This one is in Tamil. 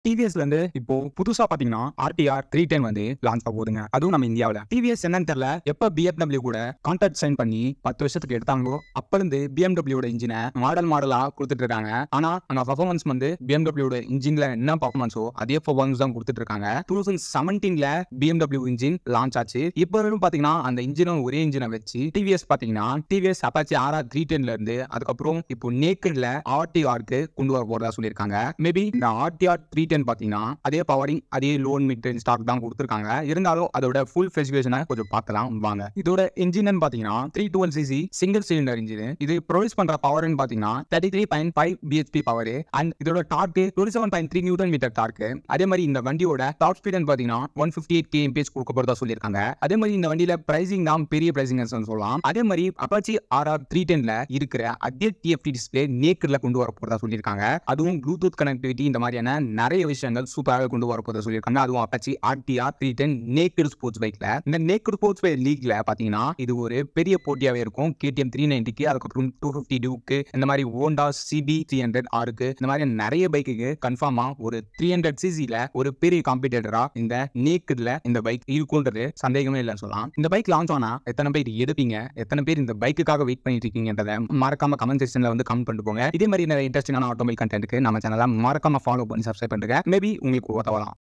டிவிஎஸ்ல இருந்து இப்போ புதுசா பாத்தீங்கன்னா ஆர்டிஆர் த்ரீ டென் வந்து லான்ச் ஆக போகுதுங்க அதுவும் நம்ம இந்தியாவில் டிவிஎஸ் என்னன்னு தெரியல எப்ப பிஎம்டபிள்யூ கூட கான்ட்ராக்ட் சைன் பண்ணி பத்து வருஷத்துக்கு எடுத்தாங்களோ அப்ப இருந்து பிஎம்டபிள்யூட இன்ஜினை மாடல் மாடலா கொடுத்துட்டு இருக்காங்க ஆனா அந்த பர்ஃபார்மன்ஸ் வந்து பிஎம்டபிள்யூட இன்ஜின்ல என்ன பர்ஃபார்மன்ஸோ அதே பர்ஃபார்மன்ஸ் தான் கொடுத்துட்டு இருக்காங்க டூ தௌசண்ட் செவன்டீன்ல பிஎம்டபிள்யூ இன்ஜின் லான்ச் ஆச்சு இப்போ வரைக்கும் பாத்தீங்கன்னா அந்த இன்ஜினும் ஒரே இன்ஜினை வச்சு டிவிஎஸ் பாத்தீங்கன்னா டிவிஎஸ் அப்பாச்சி ஆர்ஆர் த்ரீ டென்ல இருந்து அதுக்கப்புறம் இப்போ நேக்கட்ல ஆர்டிஆருக்கு கொண்டு வர போறதா சொல்லியிருக்காங்க மேபி இந்த ஆர்டிஆர் த்ரீ டென் பார்த்தீங்கன்னா அதே பவரிங் அதே லோன் மிட் ஸ்டாக் தான் கொடுத்துருக்காங்க இருந்தாலும் அதோட ஃபுல் ஸ்பெசிஃபிகேஷனை கொஞ்சம் பார்க்கலாம் வாங்க இதோட இன்ஜின் பார்த்தீங்கன்னா three twelve cc single cylinder engine இது ப்ரொடியூஸ் பண்ற பவர்னு பார்த்தீங்கன்னா thirty three point five BHP power and இதோட torque twenty seven point three newton metre torque அதே மாதிரி இந்த வண்டியோட டாப் ஸ்பீட் பார்த்தீங்கன்னா ஒன் ஃபிஃப்டி எயிட் கேஎம்பிஎஸ் கொடுக்க போறதா சொல்லியிருக்காங்க அதே மாதிரி இந்த வண்டியில பிரைசிங் தான் பெரிய பிரைசிங் சொல்லலாம் அதே மாதிரி அப்பாச்சி ஆர்ஆர் த்ரீ டென்ல இருக்கிற அதே டிஎஃப்டி டிஸ்பிளே நேக்கர்ல கொண்டு வர போறதா சொல்லியிருக்காங்க அதுவும் ப்ளூடூத் கனெக்டிவிட்டி இந்த மாதிரியான நிறைய விஷயங்கள் சூப்பராக கொண்டு வர போறதா சொல்லியிருக்காங்க அதுவும் Apache RTR three ten naked sports பைக்ல இந்த நேக்கட் ஸ்போர்ட்ஸ் பைக் லீக்ல பாத்தீங்கன்னா இது ஒரு பெரிய போட்டியாவே இருக்கும் கேடிஎம் த்ரீ நைன்டிக்கு அதுக்கப்புறம் டூ ஃபிஃப்டி டியூக்கு இந்த மாதிரி ஓண்டா சிபி த்ரீ ஹண்ட்ரட் ஆருக்கு இந்த மாதிரி நிறைய பைக்குக்கு கன்ஃபார்மா ஒரு த்ரீ ஹண்ட்ரட் சிசில ஒரு பெரிய காம்படிட்டரா இந்த நேக்கட்ல இந்த பைக் இருக்குன்றது சந்தேகமே இல்லைன்னு சொல்லலாம் இந்த பைக் லான்ச் ஆனா எத்தனை பேர் எடுப்பீங்க எத்தனை பேர் இந்த பைக்குக்காக வெயிட் பண்ணிட்டு இருக்கீங்கன்றத மறக்காம கமெண்ட் செக்ஷன்ல வந்து கமெண்ட் பண்ணிட்டு போங்க இதே மாதிரி நிறைய இன்ட்ரெஸ்டிங்கான ஆட்டோமொபைல் கண்டென்ட்க்கு நம்ம சேனலை மறக்காம ஃபாலோ பண்ணி சப்ஸ்கிரைப் பண்ணுங்க மேபி உங்களுக்கு உதவலாம்